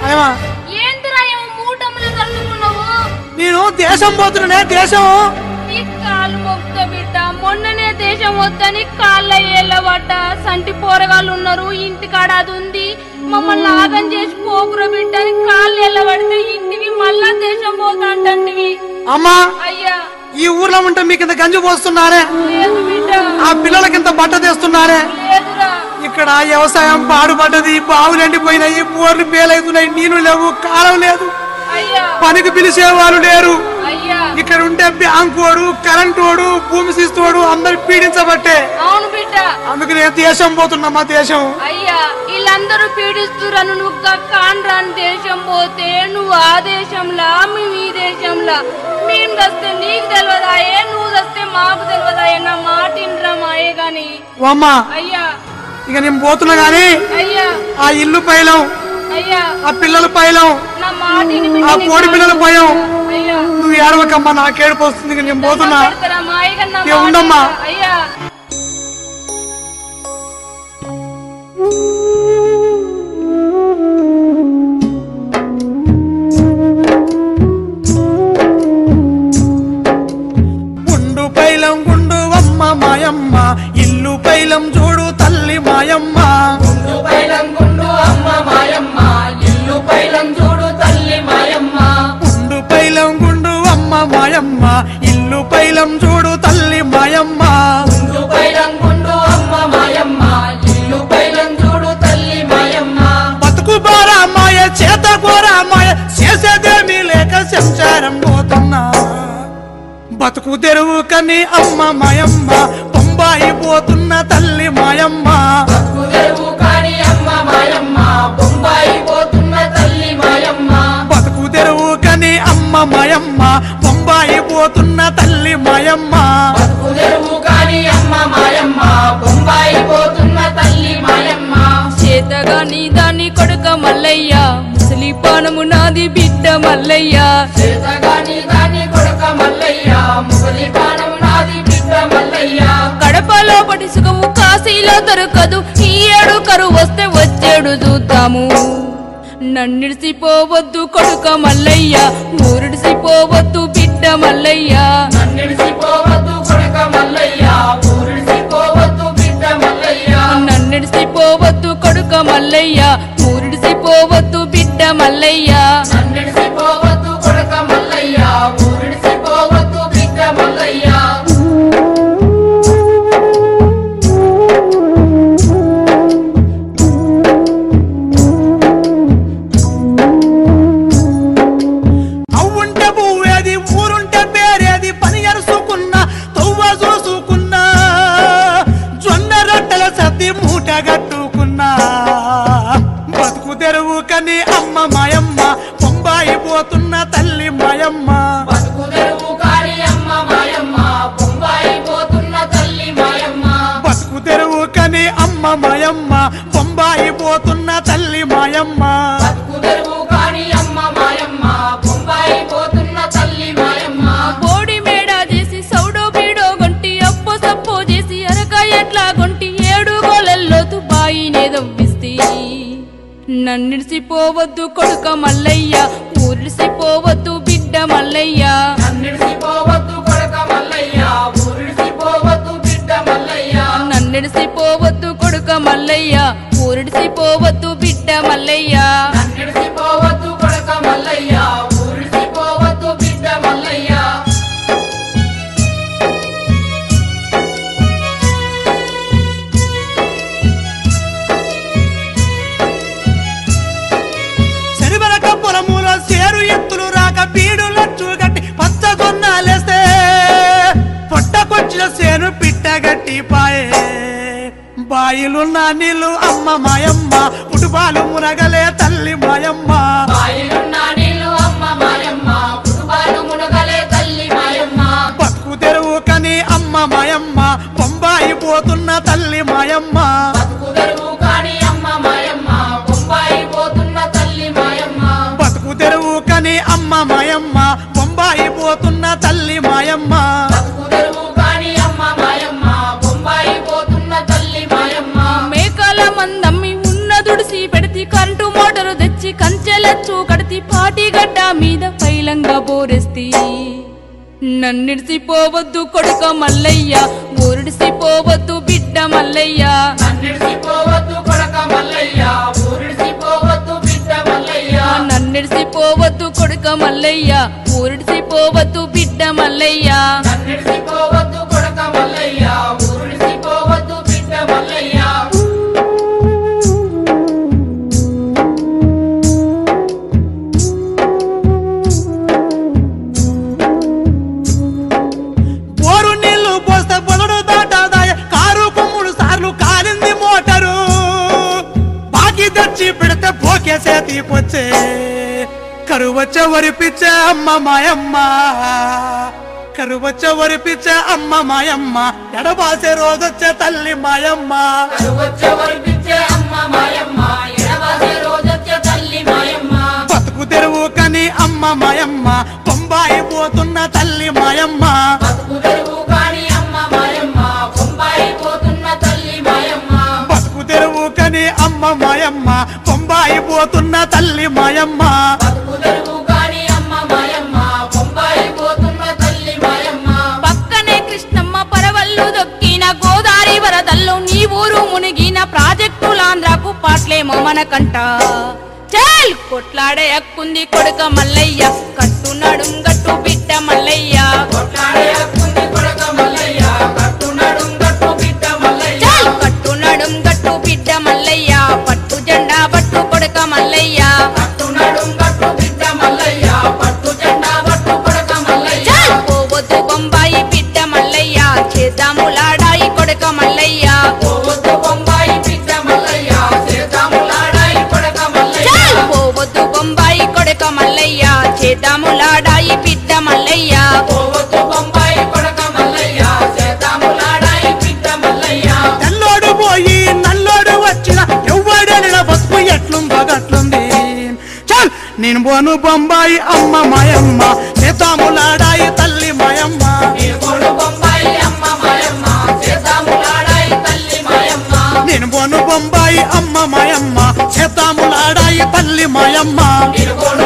ఏమా ఏందిరా ఏమో మూటములు తల్లుకున్నావు నేను దేశం పోతున్నానే దేశం నీ కాలు మొక్త బిడ్డ మొన్ననే దేశం వద్దని కాళ్ళ ఏళ్ళబడ్డ సంటి పోరగాళ్ళు ఉన్నారు ఇంటికాడ అది ఉంది మమ్మల్ని ఆగం చేసి పోకుర బిడ్డ అని కాళ్ళు ఎల్లబడితే ఇంటికి మళ్ళా దేశం పోతా అంటంటివి అమ్మా అయ్యా ఈ ఊర్లో ఉంటే మీకు ఇంత గంజి పోస్తున్నారే లేదు బిడ్డ ఆ పిల్లలకి ఇంత బట్ట తెస్తున్నారే లేదురా ఇక్కడ వ్యవసాయం పాడుపడ్డది బావులు ఎండిపోయినాయి బోర్లు పేలవుతున్నాయి నీళ్లు లేవు కాలం లేదు అయ్యా పనికి పిలిచే వాళ్ళు లేరు అయ్యా ఇక్కడ ఉంటే బ్యాంకు వాడు కరెంట్ వాడు భూమి శిస్తోడు అందరు పీడించబట్టే అవును బిడ్డ అందుకు నేను దేశం పోతున్నా మా దేశం అయ్యా వీళ్ళందరూ పీడిస్తురను నువ్వు కాండ్రాని దేశం పోతే నువ్వు ఆ దేశంలా మేము ఈ దేశంలా మేము దస్తే నీకు తెలియదాయే నువ్వు దస్తే మాకు తెలియదాయే నా మాట ఇండ్రా మాయే గాని ఓ అమ్మా అయ్యా ఇక నేను పోతున్నా గాని అయ్యా ఆ ఇల్లు పైలం అయ్యా ఆ పిల్లలు పైలం నా మాట విని బిడ్డ ఆ నీ కోడి పిల్లలు పోయాం అయ్యా నువ్వు ఏడవకమ్మా నాకేడుపు వస్తుంది ఇక నేను పోతున్నా పెడతారా మాయగా నా ఏ మాట ఉండమ్మా. వినరా? అయ్యా గుండు పైలం గుండు అమ్మ మాయమ్మ ఇల్లు పైలం చూడు తల్లి మాయమ్మ గుండు పైలం గుండు అమ్మ మాయమ్మ ఇల్లు పైలం చూడు తల్లి మాయమ్మ గుండు పైలం గుండు అమ్మ మాయమ్మ ఇల్లు పైలం చూడు తల్లి మాయమ్మ గుండు పైలం గుండు అమ్మ మాయమ్మ ఇల్లు పైలం చూడు తల్లి మాయమ్మ బతుకు బారా మాయ చేత కోరా మాయ చేసేదేమీ లేక సంసారం పోతున్నా బతుకు తెరువు కని అమ్మ మాయమ్మ బొంబాయి పోతున్న తల్లి మాయమ్మ కుదరువు కాని అమ్మ మాయమ్మ బొంబాయి పోతున్న తల్లి మాయమ్మ బతుకు తెరువు కని అమ్మ మాయమ్మ బొంబాయి పోతున్న తల్లి మాయమ్మ కుదరువు కాని అమ్మ మాయమ్మ బొంబాయి పోతున్న తల్లి మాయమ్మ చేతగాని దాని కొడుక మల్లయ్య ముసలి పానము నాది బిడ్డ మల్లయ్య చేతగాని దాని కొడుక మల్లయ్య ముసలి పానం నాది బిడ్డ మల్లయ్య కడపలో పటి సుఖము కాశీలో దొరకదు ఈ ఏడు కరువు వస్తే వచ్చేడు చూద్దాము నన్నిడిసిపోవద్దు కొడుక మల్లయ్య ఊరిడిసిపోవద్దు బిడ్డ మల్లయ్య నన్నిడిసిపోవద్దు కొడుక మల్లయ్య ఊరిడిసిపోవద్దు బిడ్డ మల్లయ్య నన్నిడిసిపోవద్దు కొడుక మల్లయ్య ఊరిడిసిపోవద్దు బిడ్డ మల్లయ్య నన్నిడిసిపోవద్దు కొడుక మల్లయ్య ఊరిడిసిపోవద్దు బిడ్డ మల్లయ్య అవ్వుంటే పువ్వేది ఊరుంటే పేరేది పని అరుసుకున్నా తవ్వ చూసుకున్నా జొన్న రొట్టెల సర్ది మూట కట్టుకున్నా బతుకు తెరువు కని అమ్మ మాయమ్మ బొంబాయి పోతున్న తల్లి మాయమ్మ బతుకు తెరువు కాని అమ్మ మాయమ్మ బొంబాయి పోతున్న తల్లి మాయమ్మ బతుకు తెరువు కని అమ్మ మాయమ్మ బొంబాయి పోతున్న తల్లి మాయమ్మ బతుకు తెరువు కాని అమ్మ మాయమ్మ బొంబాయి పోతున్న తల్లి మాయమ్మ బోడి మేడ చేసి సౌడో బీడో గొంటి అప్పో సప్పో చేసి అరక ఎట్లా గొంటి ఏడు గోలల్లోతు బాయినే దవ్విస్తే నన్నిడిసిపోవద్దు కొడుక మల్లయ్య ఊరిడిసిపోవద్దు బిడ్డ మల్లయ్య నన్నిడిసిపోవద్దు కొడుక మల్లయ్య ఊరిడిసిపోవద్దు బిడ్డ మల్లయ్య నన్నిడిసిపోవద్దు కొడుక మల్లయ్య ఊరిడిసిపోవద్దు బిడ్డ మల్లయ్య నన్నిడిసిపోవద్దు కొడుక మల్లయ్య ఊరిడిసిపోవద్దు బిడ్డ మల్లయ్య శనివరక పొలముల సేరు ఎత్తులు రాక బీడు లచ్చు గట్టి పచ్చ గొన్నాలేస్తే పొట్టకొచ్చిన సేను పిట్టగట్టి పాయే బాయిలున్న నీళ్ళు అమ్మ మాయమ్మ పుటుపాలు మునగలే తల్లి మాయమ్మ బాయిలున్న నీళ్ళు అమ్మ మాయమ్మ పుట్టుబాలు మునగలే తల్లి మాయమ్మ బతుకు తెరువు కని అమ్మ మాయమ్మ బొంబాయి పోతున్న తల్లి మాయమ్మ బతుకు తెరువు కాని అమ్మ మాయమ్మ బొంబాయి పోతున్న తల్లి మాయమ్మ బతుకు తెరువు కని అమ్మ మాయమ్మ బొంబాయి పోతున్న తల్లి మాయమ్మ బతుకు తెరువు కాని అమ్మ మాయమ్మ బొంబాయి పోతున్న తల్లి మాయమ్మ మేకల మందమ్మి ఉన్న దుడిసి పెడితే కరెంటు మోటారు తెచ్చి కంచె పల్లెలచ్చు కడితి పాటిగడ్డ మీద పైలంగా బోరెస్తి నన్నిడిసిపోవద్దు కొడుక మల్లయ్య ఊరిడిసిపోవద్దు బిడ్డ మల్లయ్య నన్నిడిసిపోవద్దు కొడక మల్లయ్య ఊరిడిసిపోవద్దు బిడ్డ మల్లయ్య నన్నిడిసిపోవద్దు కొడుక మల్లయ్య ఊరిడిసిపోవద్దు బిడ్డ మల్లయ్య నన్నిడిసిపోవద్దు కొడక మల్లయ్య ఊరిడిసిపోవద్దు బిడ్డ మల్లయ్య బోరు నీళ్లు పోస్తే బొలడు దాటాదాయ కారు కుమ్ముడు సార్లు కాలింది మోటరు బాకీ తెచ్చి పెడితే పోకేసే తీపొచ్చే కరువచ్చే వరిపిచ్చే అమ్మ మాయమ్మ కరువచ్చే వరిపిచ్చే అమ్మ మాయమ్మ ఎడబాసే రోజొచ్చే తల్లి మాయమ్మ వచ్చే వరిపించే అమ్మ మాయమ్మ ఎడవాసే రోజొచ్చే తల్లి మాయమ్మ బతుకు తెరువు కని అమ్మ మాయమ్మ బొంబాయి పోతున్న తల్లి మాయమ్మ బతుకు తెరువు కాని అమ్మ మాయమ్మ బొంబాయి పోతున్న తల్లి మాయమ్మ బతుకు తెరువు కని అమ్మ మాయమ్మ బొంబాయి పోతున్న తల్లి మాయమ్మ బతుకు తెరువు కాని అమ్మ మాయమ్మ బొంబాయి పోతున్న తల్లి మాయమ్మ పక్కనే కృష్ణమ్మ పరవళ్ళు దొక్కిన గోదారి వరదల్లో నీ ఊరు మునిగిన ప్రాజెక్టులాంధ్రకు పాట్లేమో మనకంట చల్ కొట్లాడే హక్కుంది కొడుక మల్లయ్య కట్టు నడుం గట్టు బిడ్డ మల్లయ్య కొట్లాడే హక్కుంది కొడక మల్లయ్య కట్టు నడుం గట్టు బిడ్డ మల్లయ్య చల్ కట్టు నడుం గట్టు బిడ్డ మల్లయ్య పట్టు జెండా బట్టు కొడుక మల్లయ్య కట్టు నడుం గట్టు బిడ్డ మల్లయ్య పట్టు జెండా పట్టు కొడక మల్లయ్య చల్ పోవద్దు బొంబాయి బిడ్డ మల్లయ్య చేద్దాము లాడాయి కొడుక మల్లయ్య పోవద్దు బొంబాయి బిడ్డ మల్లయ్య సీతాములాడాయి కొడక మల్లయ్య చల్ పోవద్దు బొంబాయి కొడుక మల్లయ్య చేద్దాము లాడాయి బిడ్డ మల్లయ్య పోవద్దు బొంబాయి కొడక మల్లయ్య సీతాములాడాయి బిడ్డ మల్లయ్య తెల్లోడు పోయి నల్లోడు వచ్చిన ఎవ్వడెళ్ళ బతుకు ఎట్లుందో గట్లుంది చల్ నేను పోను బొంబాయి అమ్మ మాయమ్మ సీతాములాడాయి తల్లి మాయమ్మ నీకోడు బొంబాయి అమ్మ మాయమ్మ సీతాములాడాయి తల్లి మాయమ్మ నేను పోను బొంబాయి అమ్మ మాయమ్మ సీతాములాడాయి తల్లి మాయమ్మ నీకోడు